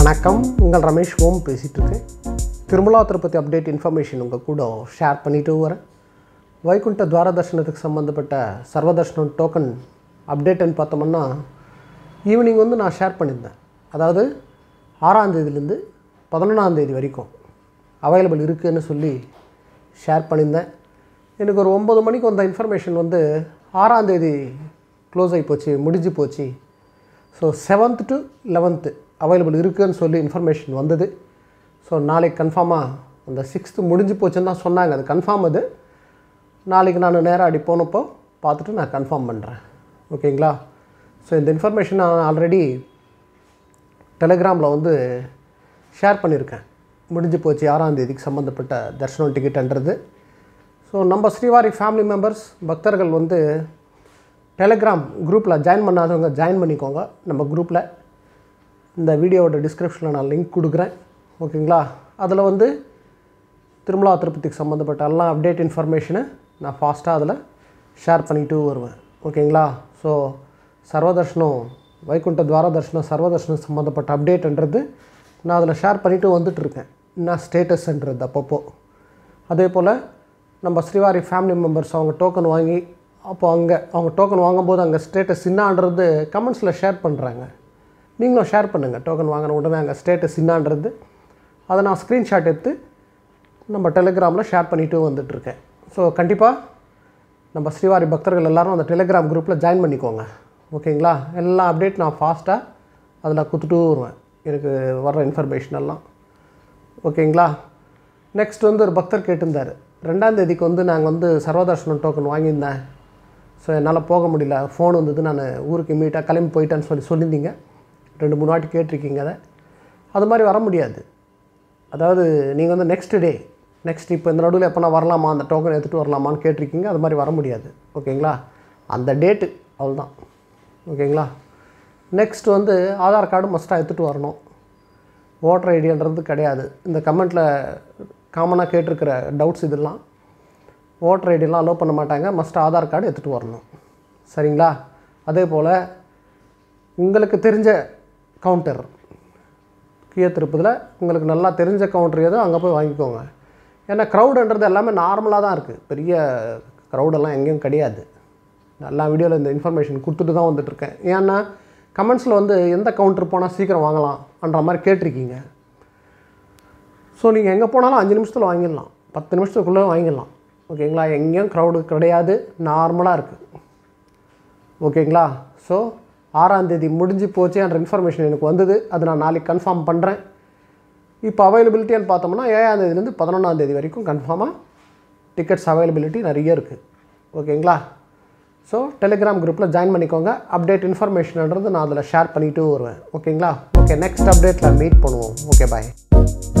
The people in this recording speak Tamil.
வணக்கம் உங்கள் ரமேஷ் ஓம் பேசிகிட்டு இருக்கேன் திருமலா திருப்பதி அப்டேட் இன்ஃபர்மேஷன் உங்கள் கூட ஷேர் பண்ணிட்டு வரேன் வைகுண்ட துவார தர்ஷனத்துக்கு சம்மந்தப்பட்ட சர்வதர்ஷனம் டோக்கன் அப்டேட்டுன்னு பார்த்தோம்னா ஈவினிங் வந்து நான் ஷேர் பண்ணியிருந்தேன் அதாவது ஆறாம் தேதியிலேருந்து பதினொன்றாம் தேதி வரைக்கும் அவைலபிள் இருக்குதுன்னு சொல்லி ஷேர் பண்ணியிருந்தேன் எனக்கு ஒரு ஒம்பது மணிக்கு வந்த இன்ஃபர்மேஷன் வந்து ஆறாம் தேதி க்ளோஸ் ஆகி போச்சு முடிஞ்சு போச்சு so seventh to eleventh available இருக்குதுன்னு சொல்லி இன்ஃபர்மேஷன் வந்தது ஸோ நாளைக்கு கன்ஃபார்மாக அந்த சிக்ஸ்த்து முடிஞ்சு போச்சுன்னு தான் சொன்னாங்க அது கன்ஃபார்ம் அது நாளைக்கு நான் நேராக அடி போனப்போ பார்த்துட்டு நான் கன்ஃபார்ம் பண்ணுறேன் ஓகேங்களா ஸோ இந்த இன்ஃபர்மேஷன் நான் ஆல்ரெடி டெலிகிராமில் வந்து ஷேர் பண்ணியிருக்கேன் முடிஞ்சு போச்சு ஆறாம் தேதிக்கு சம்மந்தப்பட்ட தர்ஷனம் டிக்கெட்டுன்றது ஸோ நம்ம ஸ்ரீவாரி ஃபேமிலி மெம்பர்ஸ் பக்தர்கள் வந்து டெலிகிராம் குரூப்பில் ஜாயின் பண்ணாதவங்க ஜாயின் பண்ணிக்கோங்க நம்ம குரூப்பில் இந்த வீடியோவோட டிஸ்கிரிப்ஷனில் நான் லிங்க் கொடுக்குறேன் ஓகேங்களா அதில் வந்து திருமலா திருப்பதிக்கு சம்மந்தப்பட்ட எல்லா அப்டேட் இன்ஃபர்மேஷனை நான் ஃபாஸ்ட்டாக அதில் ஷேர் பண்ணிட்டு வருவேன் ஓகேங்களா ஸோ சர்வதர்ஷனம் வைகுண்ட துவார தர்ஷனம் சர்வதர்ஷனம் சம்மந்தப்பட்ட அப்டேட்ன்றது நான் அதில் ஷேர் பண்ணிவிட்டு வந்துட்டுருக்கேன் என்ன ஸ்டேட்டஸ்ன்றது அப்பப்போ அதே போல் நம்ம ஸ்ரீவாரி ஃபேமிலி மெம்பர்ஸ் அவங்க டோக்கன் வாங்கி அப்போ அங்கே அவங்க டோக்கன் வாங்கும்போது அங்கே ஸ்டேட்டஸ் என்னான்றது கமெண்ட்ஸில் ஷேர் பண்ணுறாங்க நீங்களும் ஷேர் பண்ணுங்கள் டோக்கன் வாங்கின உடனே அங்கே ஸ்டேட்டஸ் என்னான்றது அதை நான் ஸ்க்ரீன்ஷாட் எடுத்து நம்ம டெலிகிராமில் ஷேர் பண்ணிட்டு வந்துட்டுருக்கேன் ஸோ கண்டிப்பாக நம்ம ஸ்ரீவாரி பக்தர்கள் எல்லாரும் அந்த டெலிகிராம் குரூப்பில் ஜாயின் பண்ணிக்கோங்க ஓகேங்களா எல்லா அப்டேட் நான் ஃபாஸ்ட்டாக அதில் கொடுத்துட்டு வருவேன் எனக்கு வர்ற இன்ஃபர்மேஷன் எல்லாம் ஓகேங்களா நெக்ஸ்ட் வந்து ஒரு பக்தர் கேட்டிருந்தார் ரெண்டாம் தேதிக்கு வந்து நாங்கள் வந்து சர்வதர்ஷனம் டோக்கன் வாங்கியிருந்தேன் ஸோ என்னால் போக முடியல ஃபோன் வந்தது நான் ஊருக்கு இம்மீடியட்டாக கிளம்பி போயிட்டேன்னு சொல்லி சொல்லியிருந்தீங்க ரெண்டு மூணு வாட்டி கேட்டிருக்கீங்க அதை அது மாதிரி வர முடியாது அதாவது நீங்கள் வந்து நெக்ஸ்ட் டே நெக்ஸ்ட் இப்போ இந்த நடுவில் எப்போ நான் வரலாமா அந்த டோக்கன் எடுத்துகிட்டு வரலாமான்னு கேட்டிருக்கீங்க அது மாதிரி வர முடியாது ஓகேங்களா அந்த டேட்டு அவ்வளோதான் ஓகேங்களா நெக்ஸ்ட் வந்து ஆதார் கார்டு மஸ்ட்டாக எடுத்துகிட்டு வரணும் ஓட்டர் ஐடின்றது கிடையாது இந்த கமெண்ட்டில் காமனாக கேட்டிருக்கிற டவுட்ஸ் இதெல்லாம் ஓட்டர் ஐடியெல்லாம் அலோவ் பண்ண மாட்டாங்க மஸ்ட் ஆதார் கார்டு எடுத்துகிட்டு வரணும் சரிங்களா அதே போல் உங்களுக்கு தெரிஞ்ச கவுண்டர் கீழே திருப்பதில் உங்களுக்கு நல்லா தெரிஞ்ச கவுண்டர் ஏதோ அங்கே போய் வாங்கிக்கோங்க ஏன்னா க்ரௌடுன்றது எல்லாமே நார்மலாக தான் இருக்குது பெரிய க்ரௌடெல்லாம் எங்கேயும் கிடையாது எல்லா வீடியோவில் இந்த இன்ஃபர்மேஷன் கொடுத்துட்டு தான் வந்துட்டுருக்கேன் ஏன்னா கமெண்ட்ஸில் வந்து எந்த கவுண்டர் போனால் சீக்கிரம் வாங்கலாம்ன்ற மாதிரி கேட்டிருக்கீங்க ஸோ நீங்கள் எங்கே போனாலும் அஞ்சு நிமிஷத்தில் வாங்கிடலாம் பத்து நிமிஷத்துக்குள்ளே வாங்கிடலாம் ஓகேங்களா எங்கேயும் க்ரௌடு கிடையாது நார்மலாக இருக்குது ஓகேங்களா ஸோ ஆறாம் தேதி முடிஞ்சு போச்சு என்ற இன்ஃபர்மேஷன் எனக்கு வந்தது அது நான் நாளைக்கு கன்ஃபார்ம் பண்ணுறேன் இப்போ அவைலபிலிட்டின்னு பார்த்தோம்னா ஏழாம் தேதியிலேருந்து பதினொன்றாம் தேதி வரைக்கும் கன்ஃபார்மாக டிக்கெட்ஸ் அவைலபிலிட்டி நிறைய இருக்குது ஓகேங்களா ஸோ டெலிகிராம் குரூப்பில் ஜாயின் பண்ணிக்கோங்க அப்டேட் இன்ஃபர்மேஷன்ன்றது நான் அதில் ஷேர் பண்ணிட்டு வருவேன் ஓகேங்களா ஓகே நெக்ஸ்ட் அப்டேட்டில் மீட் பண்ணுவோம் ஓகே பாய்